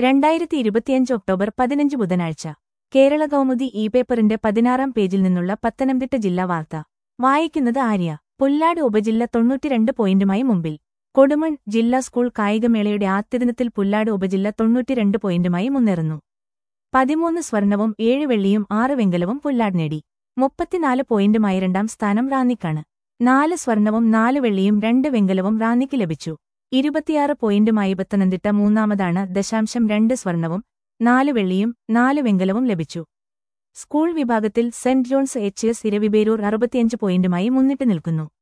രണ്ടായിരത്തി ഇരുപത്തിയഞ്ച് ഒക്ടോബർ പതിനഞ്ച് ബുധനാഴ്ച കേരള കൗമുദി ഇ പേപ്പറിന്റെ പതിനാറാം പേജിൽ നിന്നുള്ള പത്തനംതിട്ട ജില്ലാ വാർത്ത വായിക്കുന്നത് ആര്യ പുല്ലാട് ഉപജില്ല തൊണ്ണൂറ്റിരണ്ട് പോയിന്റുമായി മുമ്പിൽ കൊടുമൺ ജില്ലാ സ്കൂൾ കായികമേളയുടെ ആദ്യദിനത്തിൽ പുല്ലാട് ഉപജില്ല തൊണ്ണൂറ്റിരണ്ട് പോയിന്റുമായി മുന്നേറുന്നു പതിമൂന്ന് സ്വർണവും ഏഴ് വെള്ളിയും ആറ് വെങ്കലവും പുല്ലാട് നേടി മുപ്പത്തിനാല് പോയിന്റുമായി രണ്ടാം സ്ഥാനം റാന്നിക്കാണ് നാല് സ്വർണവും നാല് വെള്ളിയും രണ്ട് വെങ്കലവും റാന്നിക്ക് ലഭിച്ചു ഇരുപത്തിയാറ് പോയിന്റുമായി പത്തനംതിട്ട മൂന്നാമതാണ് ദശാംശം രണ്ട് സ്വർണവും നാല് വെള്ളിയും നാല് വെങ്കലവും ലഭിച്ചു സ്കൂൾ വിഭാഗത്തിൽ Saint John's H S Eraviperoor അറുപത്തിയഞ്ച് പോയിന്റുമായി മുന്നിട്ട് നിൽക്കുന്നു